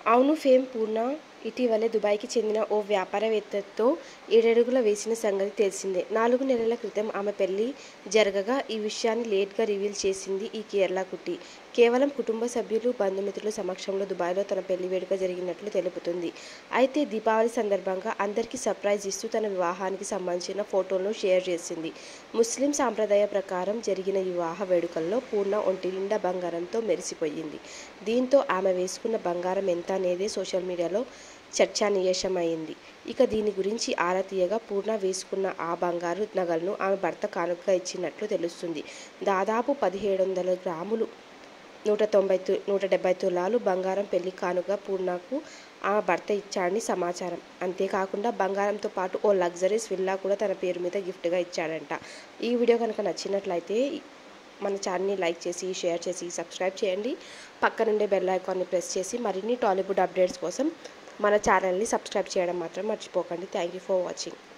అవును ఫేమ్ పూర్ణ ఇటీవలే దుబాయ్కి చెందిన ఓ వ్యాపారవేత్తతో ఏడడుగుల వేసిన సంగతి తెలిసిందే నాలుగు నెలల క్రితం ఆమె పెళ్లి జరగగా ఈ విషయాన్ని లేట్గా రివీల్ చేసింది ఈ కేరళ కుట్టి కేవలం కుటుంబ సభ్యులు బంధుమిత్రుల సమక్షంలో దుబాయ్లో తన పెళ్లి వేడుక జరిగినట్లు తెలుపుతుంది అయితే దీపావళి సందర్భంగా అందరికీ సర్ప్రైజ్ ఇస్తూ తన వివాహానికి సంబంధించిన ఫోటోలను షేర్ చేసింది ముస్లిం సాంప్రదాయ ప్రకారం జరిగిన ఈ వివాహ వేడుకల్లో పూర్ణ ఒంటి నిండా బంగారంతో మెరిసిపోయింది దీంతో ఆమె వేసుకున్న బంగారం ఎంత అనేది సోషల్ మీడియాలో చర్చానీయాంశమైంది ఇక దీని గురించి ఆరా తీయగా పూర్ణ వేసుకున్న ఆ బంగారు నగలను ఆమె భర్త కానుకగా ఇచ్చినట్లు తెలుస్తుంది దాదాపు పదిహేడు వందల గ్రాములు నూట తొంభై తు నూట డెబ్బై తులాలు బంగారం పెళ్లి కానుక పూర్ణకు ఆమె భర్త ఇచ్చాడని సమాచారం అంతేకాకుండా బంగారంతో పాటు ఓ లగ్జరీస్ విల్లా కూడా తన పేరు మీద గిఫ్ట్గా ఇచ్చాడంట ఈ వీడియో కనుక నచ్చినట్లయితే మన ఛానల్ని లైక్ చేసి షేర్ చేసి సబ్స్క్రైబ్ చేయండి పక్కనుండే బెల్ ఐకాన్ని ప్రెస్ చేసి మరిన్ని టాలీవుడ్ అప్డేట్స్ కోసం మన ఛానల్ని సబ్స్క్రైబ్ చేయడం మాత్రం మర్చిపోకండి థ్యాంక్ యూ ఫర్ వాచింగ్